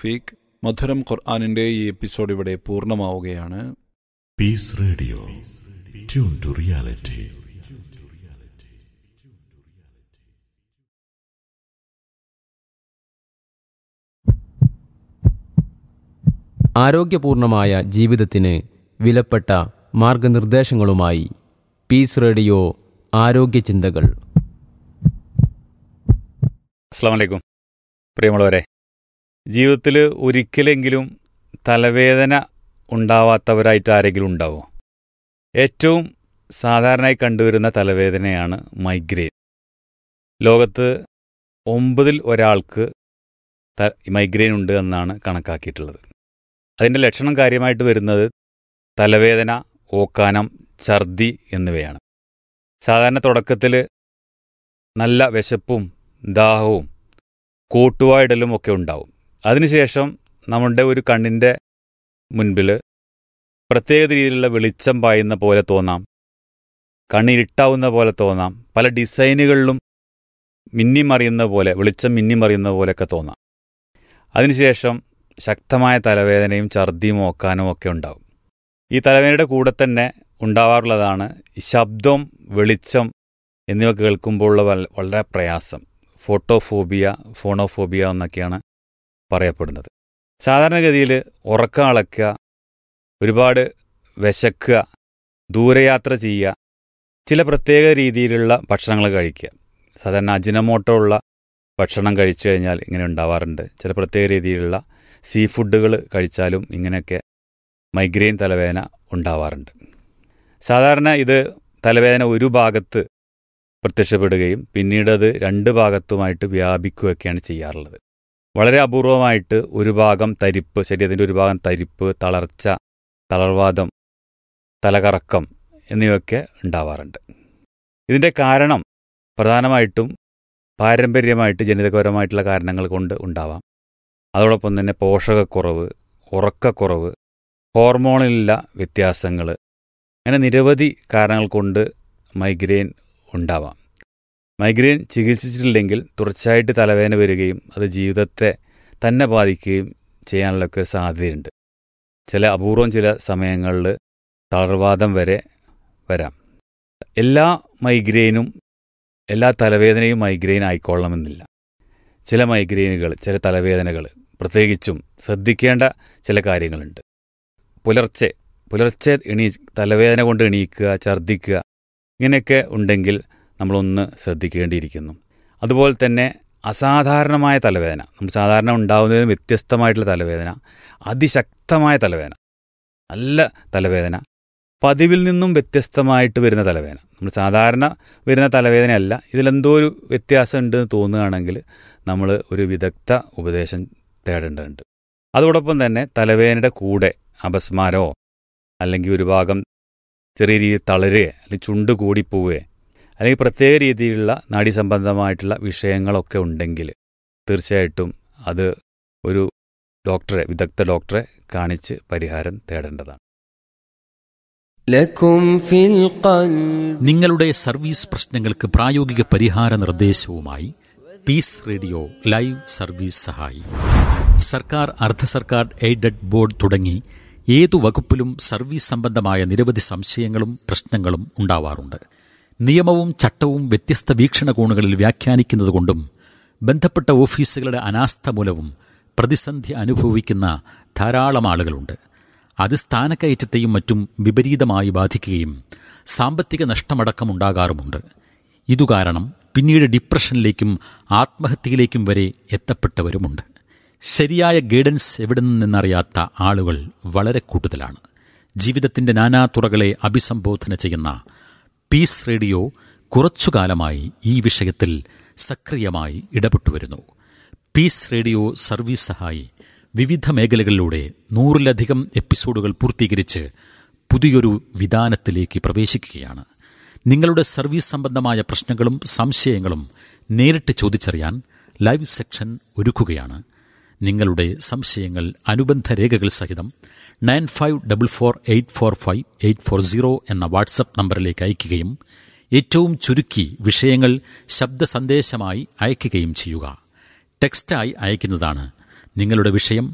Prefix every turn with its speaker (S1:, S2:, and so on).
S1: തൗഫീഖ് മധുരം ഖുർആാനിന്റെ ഈ എപ്പിസോഡ് ഇവിടെ പൂർണ്ണമാവുകയാണ്
S2: Peace Radio. Tune to reality.
S3: ആരോഗ്യപൂർണമായ ജീവിതത്തിന് വിലപ്പെട്ട മാർഗനിർദ്ദേശങ്ങളുമായി പീസ് റേഡിയോ ആരോഗ്യ ചിന്തകൾ
S4: അസ്സാം വലൈക്കും പ്രിയമുള്ളവരെ ജീവിതത്തിൽ ഒരിക്കലെങ്കിലും തലവേദന ഉണ്ടാവാത്തവരായിട്ട് ആരെങ്കിലും ഉണ്ടാവോ ഏറ്റവും സാധാരണയായി കണ്ടുവരുന്ന തലവേദനയാണ് മൈഗ്രെയിൻ ലോകത്ത് ഒമ്പതിൽ ഒരാൾക്ക് ത- മൈഗ്രെയിൻ ഉണ്ട് എന്നാണ് കണക്കാക്കിയിട്ടുള്ളത് അതിൻ്റെ ലക്ഷണം കാര്യമായിട്ട് വരുന്നത് തലവേദന ഓക്കാനം ഛർദി എന്നിവയാണ് സാധാരണ തുടക്കത്തിൽ നല്ല വിശപ്പും ദാഹവും കൂട്ടുവായിടലും ഒക്കെ ഉണ്ടാവും അതിനുശേഷം നമ്മുടെ ഒരു കണ്ണിൻ്റെ മുൻപിൽ പ്രത്യേക രീതിയിലുള്ള വെളിച്ചം പായുന്ന പോലെ തോന്നാം കണ്ണിരുട്ടാവുന്ന പോലെ തോന്നാം പല ഡിസൈനുകളിലും മിന്നിമറിയുന്ന പോലെ വെളിച്ചം മിന്നിമറിയുന്ന പോലെയൊക്കെ തോന്നാം അതിനുശേഷം ശക്തമായ തലവേദനയും ഛർദിയും ഓക്കാനും ഒക്കെ ഉണ്ടാവും ഈ തലവേദനയുടെ കൂടെ തന്നെ ഉണ്ടാവാറുള്ളതാണ് ഈ ശബ്ദം വെളിച്ചം എന്നിവ കേൾക്കുമ്പോഴുള്ള വൽ- വളരെ പ്രയാസം ഫോട്ടോഫോബിയ ഫോണോഫോബിയ എന്നൊക്കെയാണ് പറയപ്പെടുന്നത് സാധാരണഗതിയിൽ ഉറക്കം അളക്കുക ഒരുപാട് വിശക്കുക ദൂരയാത്ര ചെയ്യുക ചില പ്രത്യേക രീതിയിലുള്ള ഭക്ഷണങ്ങൾ കഴിക്കുക സാധാരണ അജിനമോട്ടോ ഉള്ള ഭക്ഷണം കഴിച്ചു കഴിഞ്ഞാൽ ഇങ്ങനെ ഉണ്ടാവാറുണ്ട് ചില പ്രത്യേക രീതിയിലുള്ള സീ ഫുഡുകൾ കഴിച്ചാലും ഇങ്ങനെയൊക്കെ മൈഗ്രെയിൻ തലവേദന ഉണ്ടാവാറുണ്ട് സാധാരണ ഇത് തലവേദന ഒരു ഭാഗത്ത് പ്രത്യക്ഷപ്പെടുകയും പിന്നീട് അത് രണ്ട് ഭാഗത്തുമായിട്ട് വ്യാപിക്കുകയൊക്കെയാണ് ചെയ്യാറുള്ളത് വളരെ അപൂർവമായിട്ട് ഒരു ഭാഗം തരിപ്പ് ശരീരത്തിൻ്റെ ഒരു ഭാഗം തരിപ്പ് തളർച്ച തളർവാദം തലകറക്കം എന്നിവയൊക്കെ ഉണ്ടാവാറുണ്ട് ഇതിൻ്റെ കാരണം പ്രധാനമായിട്ടും പാരമ്പര്യമായിട്ട് ജനിതകപരമായിട്ടുള്ള കാരണങ്ങൾ കൊണ്ട് ഉണ്ടാവാം അതോടൊപ്പം തന്നെ പോഷകക്കുറവ് ഉറക്കക്കുറവ് ഹോർമോണിലുള്ള വ്യത്യാസങ്ങൾ അങ്ങനെ നിരവധി കാരണങ്ങൾ കൊണ്ട് മൈഗ്രെയിൻ ഉണ്ടാവാം മൈഗ്രെയിൻ ചികിത്സിച്ചിട്ടില്ലെങ്കിൽ തുടർച്ചയായിട്ട് തലവേദന വരികയും അത് ജീവിതത്തെ തന്നെ ബാധിക്കുകയും ചെയ്യാനുള്ളൊക്കെ ഒരു സാധ്യതയുണ്ട് ചില അപൂർവം ചില സമയങ്ങളിൽ തളർവാദം വരെ വരാം എല്ലാ മൈഗ്രെയിനും എല്ലാ തലവേദനയും മൈഗ്രെയിൻ ആയിക്കൊള്ളണമെന്നില്ല ചില മൈഗ്രെയിനുകൾ ചില തലവേദനകൾ പ്രത്യേകിച്ചും ശ്രദ്ധിക്കേണ്ട ചില കാര്യങ്ങളുണ്ട് പുലർച്ചെ പുലർച്ചെ എണീ തലവേദന കൊണ്ട് എണീക്കുക ഛർദ്ദിക്കുക ഇങ്ങനെയൊക്കെ ഉണ്ടെങ്കിൽ നമ്മളൊന്ന് ശ്രദ്ധിക്കേണ്ടിയിരിക്കുന്നു അതുപോലെ തന്നെ അസാധാരണമായ തലവേദന നമ്മൾ സാധാരണ ഉണ്ടാകുന്നതിന് വ്യത്യസ്തമായിട്ടുള്ള തലവേദന അതിശക്തമായ തലവേദന നല്ല തലവേദന പതിവിൽ നിന്നും വ്യത്യസ്തമായിട്ട് വരുന്ന തലവേദന നമ്മൾ സാധാരണ വരുന്ന തലവേദനയല്ല ഇതിലെന്തോ ഒരു വ്യത്യാസം ഉണ്ടെന്ന് തോന്നുകയാണെങ്കിൽ നമ്മൾ ഒരു വിദഗ്ധ ഉപദേശം തേടേണ്ടതുണ്ട് അതോടൊപ്പം തന്നെ തലവേദനയുടെ കൂടെ അപസ്മാരമോ അല്ലെങ്കിൽ ഒരു ഭാഗം ചെറിയ രീതിയിൽ തളരുകയോ അല്ലെങ്കിൽ ചുണ്ട് കൂടിപ്പോവുകയോ അല്ലെങ്കിൽ പ്രത്യേക രീതിയിലുള്ള നാഡീസംബന്ധമായിട്ടുള്ള വിഷയങ്ങളൊക്കെ ഉണ്ടെങ്കിൽ തീർച്ചയായിട്ടും അത് ഒരു ഡോക്ടറെ വിദഗ്ധ ഡോക്ടറെ കാണിച്ച് പരിഹാരം തേടേണ്ടതാണ്
S5: لكم في القلب
S6: നിങ്ങളുടെ സർവീസ് പ്രശ്നങ്ങൾക്ക് പ്രായോഗിക പരിഹാര നിർദ്ദേശവുമായി പീസ് റേഡിയോ ലൈവ് സർവീസ് സഹായി സർക്കാർ അർദ്ധ സർക്കാർ എയ്ഡഡ് ബോർഡ് തുടങ്ങി ഏതു വകുപ്പിലും സർവീസ് സംബന്ധമായ നിരവധി സംശയങ്ങളും പ്രശ്നങ്ങളും ഉണ്ടാവാറുണ്ട് നിയമവും ചട്ടവും വ്യത്യസ്ത വീക്ഷണകോണുകളിൽ വ്യാഖ്യാനിക്കുന്നതുകൊണ്ടും ബന്ധപ്പെട്ട ഓഫീസുകളുടെ അനാസ്ഥ മൂലവും പ്രതിസന്ധി അനുഭവിക്കുന്ന ധാരാളം ആളുകളുണ്ട് അത് സ്ഥാനക്കയറ്റത്തെയും മറ്റും വിപരീതമായി ബാധിക്കുകയും സാമ്പത്തിക നഷ്ടമടക്കമുണ്ടാകാറുമുണ്ട് ഇതുകാരണം പിന്നീട് ഡിപ്രഷനിലേക്കും ആത്മഹത്യയിലേക്കും വരെ എത്തപ്പെട്ടവരുമുണ്ട് ശരിയായ ഗൈഡൻസ് എവിടെ നിന്നെന്നറിയാത്ത ആളുകൾ വളരെ കൂടുതലാണ് ജീവിതത്തിന്റെ നാനാതുറകളെ അഭിസംബോധന ചെയ്യുന്ന പീസ് റേഡിയോ കുറച്ചുകാലമായി ഈ വിഷയത്തിൽ സക്രിയമായി ഇടപെട്ടുവരുന്നു പീസ് റേഡിയോ സർവീസ് സഹായി വിവിധ മേഖലകളിലൂടെ നൂറിലധികം എപ്പിസോഡുകൾ പൂർത്തീകരിച്ച് പുതിയൊരു വിധാനത്തിലേക്ക് പ്രവേശിക്കുകയാണ് നിങ്ങളുടെ സർവീസ് സംബന്ധമായ പ്രശ്നങ്ങളും സംശയങ്ങളും നേരിട്ട് ചോദിച്ചറിയാൻ ലൈവ് സെക്ഷൻ ഒരുക്കുകയാണ് നിങ്ങളുടെ സംശയങ്ങൾ അനുബന്ധ രേഖകൾ സഹിതം nine five double four eight four five eight four zero എന്ന വാട്സപ്പ് നമ്പറിലേക്ക് അയയ്ക്കുകയും ഏറ്റവും ചുരുക്കി വിഷയങ്ങൾ ശബ്ദ സന്ദേശമായി അയയ്ക്കുകയും ചെയ്യുക ടെക്സ്റ്റായി അയക്കുന്നതാണ് നിങ്ങളുടെ വിഷയം